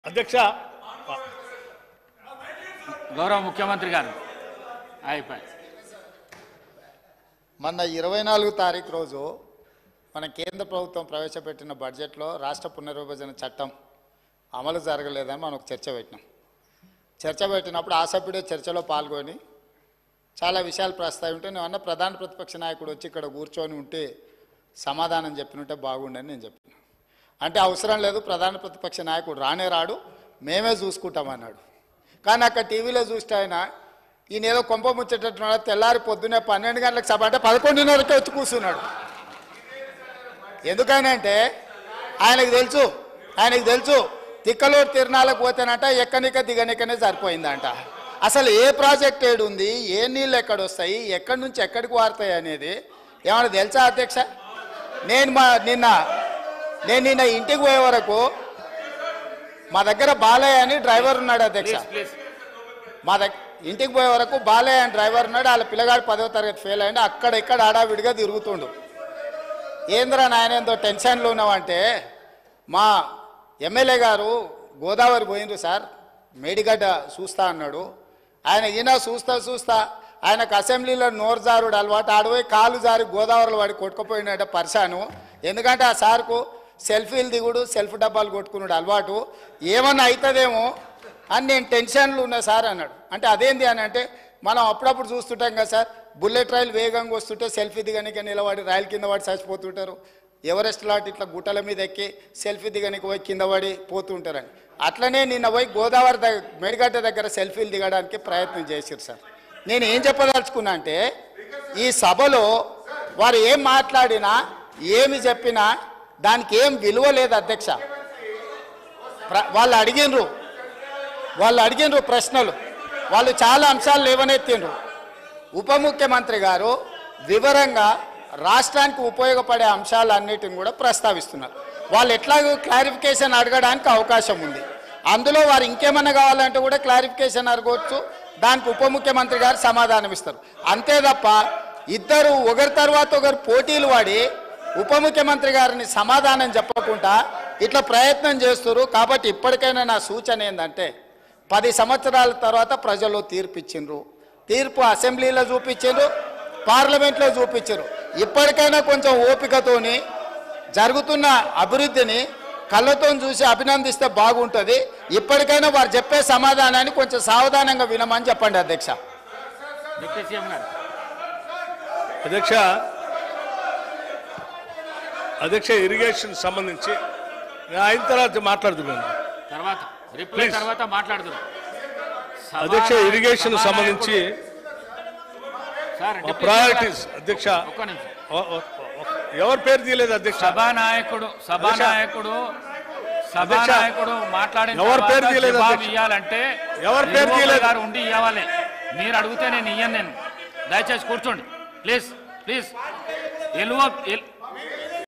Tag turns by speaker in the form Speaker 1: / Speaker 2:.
Speaker 1: అధ్యక్ష
Speaker 2: గౌరవ ముఖ్యమంత్రి గారు అయిపోయి
Speaker 3: మొన్న ఇరవై నాలుగు తారీఖు రోజు మన కేంద్ర ప్రభుత్వం ప్రవేశపెట్టిన బడ్జెట్లో రాష్ట్ర పునర్విభజన చట్టం అమలు జరగలేదని మనం ఒక చర్చ పెట్టినాం చర్చ పెట్టినప్పుడు ఆ సభ్యుడే చర్చలో పాల్గొని చాలా విషయాలు ప్రస్తావింటే నేను అన్న ప్రధాన ప్రతిపక్ష నాయకుడు వచ్చి ఇక్కడ కూర్చొని ఉంటే సమాధానం చెప్పినుంటే బాగుండని నేను చెప్పిన అంటే అవసరం లేదు ప్రధాన ప్రతిపక్ష నాయకుడు రానే రాడు మేమే చూసుకుంటామన్నాడు కానీ అక్కడ టీవీలో చూస్తే ఆయన ఈయన ఏదో కొంప ముచ్చేటట్టున్నాడు తెల్లారి పొద్దున్నే పన్నెండు గంటలకు సభ అంటే పదకొండున్నరకే వచ్చి కూర్చున్నాడు ఎందుకనంటే ఆయనకు తెలుసు ఆయనకు తెలుసు తిక్కలూరు తిరణాలకు పోతేనంట ఎక్కనిక దిగనికనే సరిపోయిందంట అసలు ఏ ప్రాజెక్ట్ ఏడు ఉంది ఏ నీళ్ళు ఎక్కడ వస్తాయి ఎక్కడి నుంచి ఎక్కడికి వారుతాయి అనేది ఏమైనా తెలుసా అధ్యక్ష నేను మా నిన్న నేను నిన్న ఇంటికి పోయే వరకు మా దగ్గర బాలయ్య అని డ్రైవర్ ఉన్నాడు అధ్యక్ష
Speaker 2: ప్లీజ్
Speaker 3: మా దగ్గర ఇంటికి పోయే వరకు బాలయ్య అని డ్రైవర్ ఉన్నాడు వాళ్ళ పిల్లగాడు పదవ తరగతి ఫెయిల్ అయ్యిండు అక్కడ ఇక్కడ ఆడావిడిగా తిరుగుతుండు ఏంద్రా నాయన ఎంతో టెన్షన్లో ఉన్నావంటే మా ఎమ్మెల్యే గారు గోదావరి పోయిండ్రు సార్ మేడిగడ్డ చూస్తా అన్నాడు ఆయన ఈయన చూస్తా చూస్తా ఆయనకు అసెంబ్లీలో నోరు జారుడు అలవాటు ఆడిపోయి కాలు జారి గోదావరిలో వాడి కొట్టుకుపోయినట్ట పరిశాను ఎందుకంటే ఆ సార్కు సెల్ఫీలు దిగుడు సెల్ఫ్ డబ్బాలు కొట్టుకున్నాడు అలవాటు ఏమన్నా అవుతుందేమో అని నేను టెన్షన్లు ఉన్నా సార్ అన్నాడు అంటే అదేంది అని అంటే మనం అప్పుడప్పుడు చూస్తుంటాం కదా సార్ బుల్లెట్ రైలు వేగంగా వస్తుంటే సెల్ఫీ దిగనిక నిలబడి రైలు కింద పడి చచ్చిపోతుంటారు ఎవరెస్ట్ లాంటి ఇట్లా గుట్టల మీద ఎక్కి సెల్ఫీ దిగనికి పోయి కింద పడి పోతుంటారని అట్లనే నిన్న పోయి గోదావరి దగ్గర మేడిగడ్డ దగ్గర సెల్ఫీలు దిగడానికి ప్రయత్నం చేశారు సార్ నేను ఏం చెప్పదలుచుకున్నా అంటే ఈ సభలో వారు ఏం మాట్లాడినా ఏమి చెప్పినా దానికి ఏం విలువ లేదు అధ్యక్ష ప్ర- వాళ్ళు అడిగినరు వాళ్ళు అడిగినరు ప్రశ్నలు వాళ్ళు చాలా అంశాలు లేవనెత్తిండ్రు ఉప ముఖ్యమంత్రి గారు వివరంగా రాష్ట్రానికి ఉపయోగపడే అంశాలన్నిటిని కూడా ప్రస్తావిస్తున్నారు వాళ్ళు ఎట్లాగో క్లారిఫికేషన్ అడగడానికి అవకాశం ఉంది అందులో వారు ఇంకేమన్నా కావాలంటే కూడా క్లారిఫికేషన్ అడగవచ్చు దానికి ఉప ముఖ్యమంత్రి గారు సమాధానం ఇస్తారు అంతే తప్ప ఇద్దరు ఒకరి తర్వాత ఒకరు పోటీలు వాడి ఉప ముఖ్యమంత్రి గారిని సమాధానం చెప్పకుండా ఇట్లా ప్రయత్నం చేస్తారు కాబట్టి ఇప్పటికైనా నా సూచన ఏంటంటే పది సంవత్సరాల తర్వాత ప్రజలు తీర్పు ఇచ్చిండ్రు తీర్పు అసెంబ్లీలో చూపించారు పార్లమెంట్లో చూపించారు ఇప్పటికైనా కొంచెం ఓపికతోని జరుగుతున్న అభివృద్ధిని కళ్ళతో చూసి అభినందిస్తే బాగుంటుంది ఇప్పటికైనా వారు చెప్పే సమాధానాన్ని కొంచెం సావధానంగా వినమని చెప్పండి అధ్యక్ష
Speaker 2: డిప్యూటీ సీఎం గారు
Speaker 1: అధ్యక్ష అధ్యక్ష ఇరిగేషన్ సంబంధించి నేను అయిన తర్వాత మాట్లాడుతున్నాను
Speaker 2: తర్వాత రిప్లై
Speaker 1: Please.
Speaker 2: తర్వాత మాట్లాడుతున్నాం
Speaker 1: అధ్యక్ష ఇరిగేషన్ సంబంధించి
Speaker 2: సార్ డిప్యూటీ సీఎం
Speaker 1: ప్రయారిటీస్
Speaker 2: గారు,
Speaker 1: అధ్యక్ష
Speaker 2: ఒక్క నిమిషం
Speaker 1: ఓ- ఓ- ఓ- ఎవరి పేరు తీయలేదు అధ్యక్ష
Speaker 2: సభానాయకుడు సభానాయకుడు సభానాయకుడు మాట్లాడిన
Speaker 1: ఎవరి పేరు
Speaker 2: తర్వాత
Speaker 1: తీయలేదు
Speaker 2: జవాబు
Speaker 1: అధ్యక్ష?
Speaker 2: ఇవ్వాలంటే
Speaker 1: ఎవరి పేరు
Speaker 2: ఏవో
Speaker 1: తీయలేదు?
Speaker 2: గారు ఉండి ఇవ్వాలి మీరు అడిగితే నేను ఇయ్యను నేను దయచేసి కూర్చోండి ప్లీజ్ ప్లీజ్ ఎలువ ఎల్-